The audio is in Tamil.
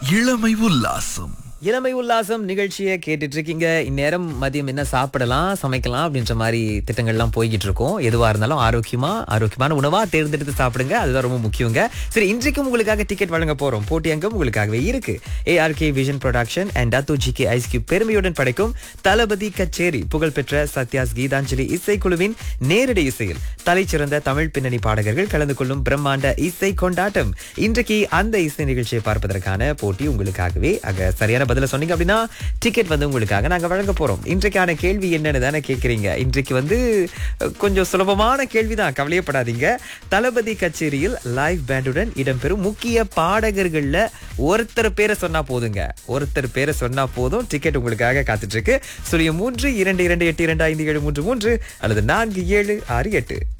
இளமை உல்லாசம் இளமை உல்லாசம் நிகழ்ச்சியை கேட்டுட்டு இருக்கீங்க இந்நேரம் மதியம் என்ன சாப்பிடலாம் சமைக்கலாம் அப்படின்ற மாதிரி திட்டங்கள்லாம் போய்கிட்டு இருக்கோம் எதுவா இருந்தாலும் ஆரோக்கியமா ஆரோக்கியமான உணவா தேர்ந்தெடுத்து சாப்பிடுங்க அதுதான் ரொம்ப முக்கியங்க சரி இன்றைக்கும் உங்களுக்காக டிக்கெட் வழங்க போறோம் போட்டி அங்கம் உங்களுக்காகவே இருக்கு ஏஆர்கே விஷன் ப்ரொடக்ஷன் அண்ட் டத்து ஜி கே ஐஸ்கியூ பெருமையுடன் படைக்கும் தளபதி கச்சேரி புகழ்பெற்ற சத்யாஸ் கீதாஞ்சலி இசைக்குழுவின் நேரடி இசையில் தலைச்சிறந்த தமிழ் பின்னணி பாடகர்கள் கலந்து கொள்ளும் பிரம்மாண்ட இசை கொண்டாட்டம் இன்றைக்கு அந்த இசை நிகழ்ச்சியை பார்ப்பதற்கான போட்டி உங்களுக்காகவே அங்க சரியான பதில சொன்னீங்க அப்படின்னா டிக்கெட் வந்து உங்களுக்காக நாங்க வழங்க போறோம் இன்றைக்கான கேள்வி என்னன்னு தானே கேக்குறீங்க இன்றைக்கு வந்து அஹ், கொஞ்சம் சுலபமான கேள்விதான் கவலையப்படாதீங்க தளபதி கச்சேரியில் லைவ் பேண்டுடன் இடம்பெறும் முக்கிய பாடகர்கள்ல ஒருத்தர் பேரை சொன்னா போதுங்க ஒருத்தர் பேரை சொன்னா போதும் டிக்கெட் உங்களுக்காக காத்துட்டு இருக்கு சுழியம் மூன்று இரண்டு இரண்டு எட்டு இரண்டு ஐந்து ஏழு மூன்று மூன்று அல்லது நான்கு ஏழு ஆறு எட்டு